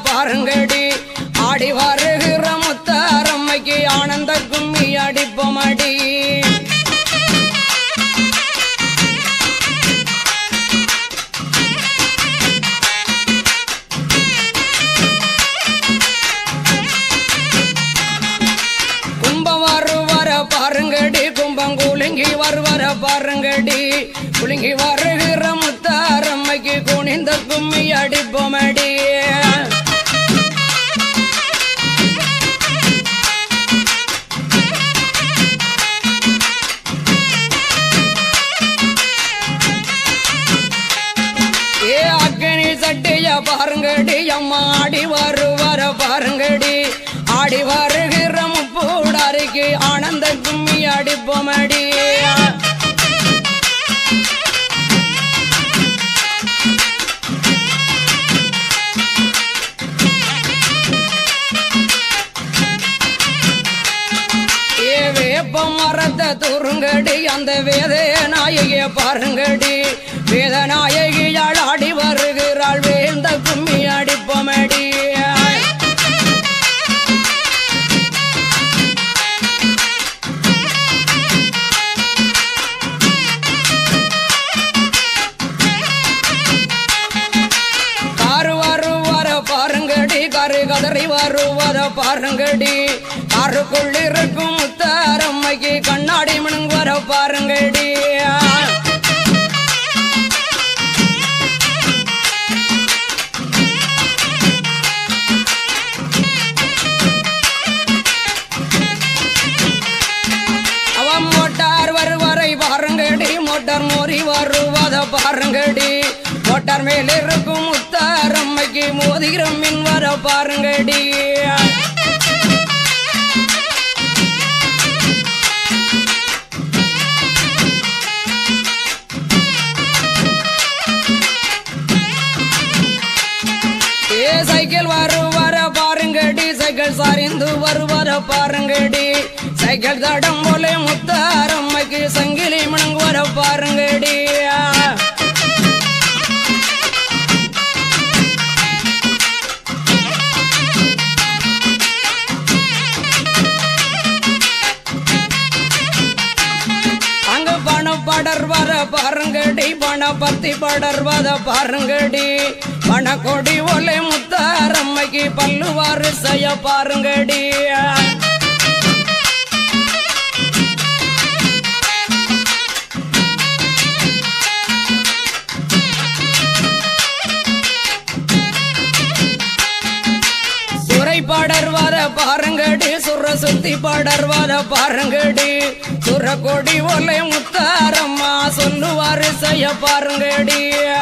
பாருங்கடி ஆடி வருகிற முத்தாரம்மைக்கு ஆனந்த கும்மி அடிப்போமடி கும்பம் வருவர பாருங்கடி கும்பம் குலுங்கி வருவர பாருங்கடி குலுங்கி வருகிற முத்தாரம்மைக்கு குனிந்த கும்மி அடிப்போமடி ஏ அக்கனி சட்டைய பாருங்கடி அம்மா ஆடி வருவர பாருங்கடி ஆடி வருகிற முப்பூடாரிக்கு ஆனந்த கும்மி அடிப்போமடி ஏ வேப்ப மரத்தை துருங்கடி அந்த வேத நாயகிய பாருங்கடி வேத நாயகியால் ஆடி வருகிறாள் வேந்த கும்மி அடிப்போமடி காரு வருவர பாருங்கடி கரு கதறி வருவர பாருங்கடி காருக்குள் இருக்கும் முத்தாரம்மைக்கு கண்ணாடி மினுங்குவர பாருங்கடி அவன் மோட்டார் வருவரை பாருங்கடி மோட்டார் மோரி வருவத பாருங்கடி மோட்டார் மேல் இருக்கும் முத்தாரம்மைக்கு மோதிரம் மின் வர பாருங்கடி ஏ சைக்கிள் வருவர பாருங்கடி சைக்கிள் சரிந்து வருவர பாருங்கடி சைக்கிள் தடம் போல முத்தாரம்மைக்கு சங்கிலி முணங்குவர பாருங்கடி அங்க பணம் படர்வர பாருங்கடி பண பத்தி படர்வத பாருங்கடி பண கொடி ஒலை முத்தாரம்மைக்கு பல்லு வரிசைய பாருங்கடி சுரை படர்வத பாருங்கடி சுர சுத்தி படர்வத பாருங்கடி சுர கொடி ஒலை முத்தாரம்மா சொல்லுவாரு செய்ய பாருங்கடி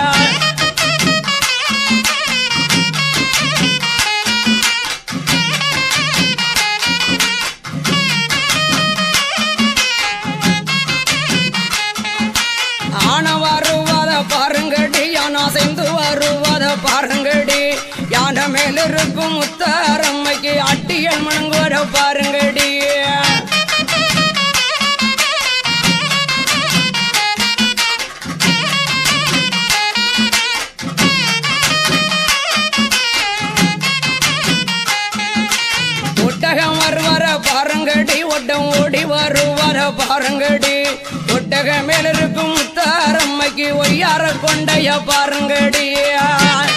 ஆன வருவத பாருங்கடி யானா சேர்ந்து வருவத பாருங்கடி யானை மேல இருக்கும் முத்தாரம்மைக்கு அட்டியல் மணங்குவர பாருங்கடி ஒட்டகம் வருவர பாருங்கடி ஒட்டம் ஓடி வருவர பாருங்கடி ஒட்டகம் மேல இருக்கும் முத்தாரம்மைக்கு ஒய்யார கொண்டைய பாருங்கடி